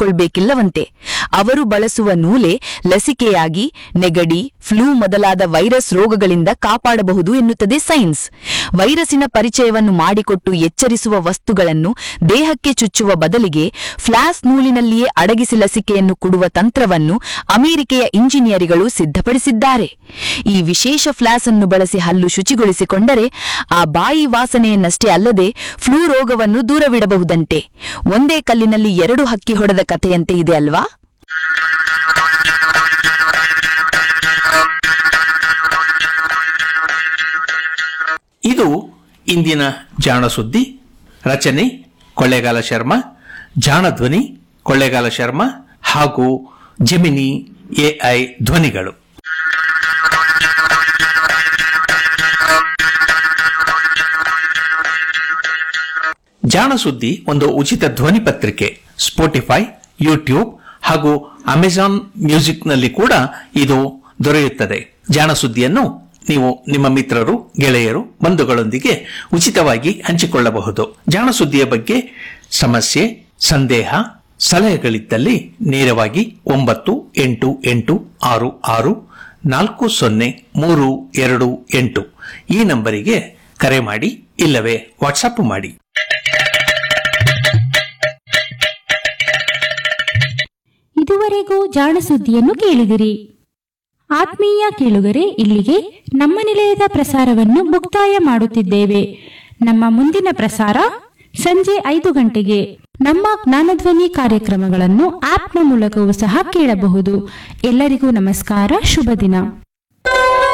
ಹಾಕಿಕೊಳ್ಬೇಕಿಲ್ಲವಂತೆ ಅವರು ಬಳಸುವ ನೂಲೆ ಲಸಿಕೆಯಾಗಿ ನೆಗಡಿ ಫ್ಲೂ ಮೊದಲಾದ ವೈರಸ್ ರೋಗಗಳಿಂದ ಕಾಪಾಡಬಹುದು ಎನ್ನುತ್ತದೆ ಸೈನ್ಸ್ ವೈರಸಿನ ಪರಿಚಯವನ್ನು ಮಾಡಿಕೊಟ್ಟು ಎಚ್ಚರಿಸುವ ವಸ್ತುಗಳನ್ನು ದೇಹಕ್ಕೆ ಚುಚ್ಚುವ ಬದಲಿಗೆ ಫ್ಲಾಸ್ ನೂಲಿನಲ್ಲಿಯೇ ಅಡಗಿಸಿ ಲಸಿಕೆಯನ್ನು ಕೊಡುವ ತಂತ್ರವನ್ನು ಅಮೆರಿಕೆಯ ಇಂಜಿನಿಯರಿಗಳು ಸಿದ್ಧಪಡಿಸಿದ್ದಾರೆ ಈ ವಿಶೇಷ ಫ್ಲಾಸ್ ಅನ್ನು ಬಳಸಿ ಹಲ್ಲು ಶುಚಿಗೊಳಿಸಿಕೊಂಡರೆ ಆ ಬಾಯಿ ವಾಸನೆಯನ್ನಷ್ಟೇ ಅಲ್ಲದೆ ಫ್ಲೂ ರೋಗವನ್ನು ದೂರವಿಡಬಹುದಂತೆ ಒಂದೇ ಕಲ್ಲಿನಲ್ಲಿ ಎರಡು ಹಕ್ಕಿ ಹೊಡೆದ ಕಥೆಯಂತೆ ಇದೆ ಅಲ್ವಾ ಇದು ಇಂದಿನ ಜಾಣ ಸುದ್ದಿ ರಚನೆ ಕೊಳ್ಳೇಗಾಲ ಶರ್ಮಾ ಜಾಣ ಧ್ವನಿ ಕೊಳ್ಳೇಗಾಲ ಶರ್ಮಾ ಹಾಗೂ ಜೆಮಿನಿ ಎಐ ಧ್ವನಿಗಳು ಜಾಣ ಸುದ್ದಿ ಒಂದು ಉಚಿತ ಧ್ವನಿ ಪತ್ರಿಕೆ ಸ್ಪೋಟಿಫೈ ಯೂಟ್ಯೂಬ್ ಹಾಗೂ ಅಮೆಜಾನ್ ಮ್ಯೂಸಿಕ್ನಲ್ಲಿ ಕೂಡ ಇದು ದೊರೆಯುತ್ತದೆ ಜಾಣ ಸುದ್ದಿಯನ್ನು ನೀವು ನಿಮ್ಮ ಮಿತ್ರರು ಗೆಳೆಯರು ಬಂಧುಗಳೊಂದಿಗೆ ಉಚಿತವಾಗಿ ಹಂಚಿಕೊಳ್ಳಬಹುದು ಜಾಣ ಸುದ್ದಿಯ ಬಗ್ಗೆ ಸಮಸ್ಯೆ ಸಂದೇಹ ಸಲಹೆಗಳಿದ್ದಲ್ಲಿ ನೇರವಾಗಿ ಒಂಬತ್ತು ಎಂಟು ಎಂಟು ಆರು ಆರು ನಾಲ್ಕು ಸೊನ್ನೆ ಮೂರು ಎರಡು ಎಂಟು ಈ ನಂಬರಿಗೆ ಕರೆ ಮಾಡಿ ಇಲ್ಲವೇ ವಾಟ್ಸಪ್ ಮಾಡಿ ಇದುವರೆಗೂ ಜಾಣ ಸುದ್ದಿಯನ್ನು ಕೇಳಿದಿರಿ ಆತ್ಮೀಯ ಕೇಳುಗರೆ ಇಲ್ಲಿಗೆ ನಮ್ಮ ನಿಲಯದ ಪ್ರಸಾರವನ್ನು ಮುಕ್ತಾಯ ಮಾಡುತ್ತಿದ್ದೇವೆ ನಮ್ಮ ಮುಂದಿನ ಪ್ರಸಾರ ಸಂಜೆ ಐದು ಗಂಟೆಗೆ ನಮ್ಮ ಜ್ಞಾನಧ್ವನಿ ಕಾರ್ಯಕ್ರಮಗಳನ್ನು ಆಪ್ನ ಮೂಲಕವೂ ಸಹ ಕೇಳಬಹುದು ಎಲ್ಲರಿಗೂ ನಮಸ್ಕಾರ ಶುಭ ದಿನ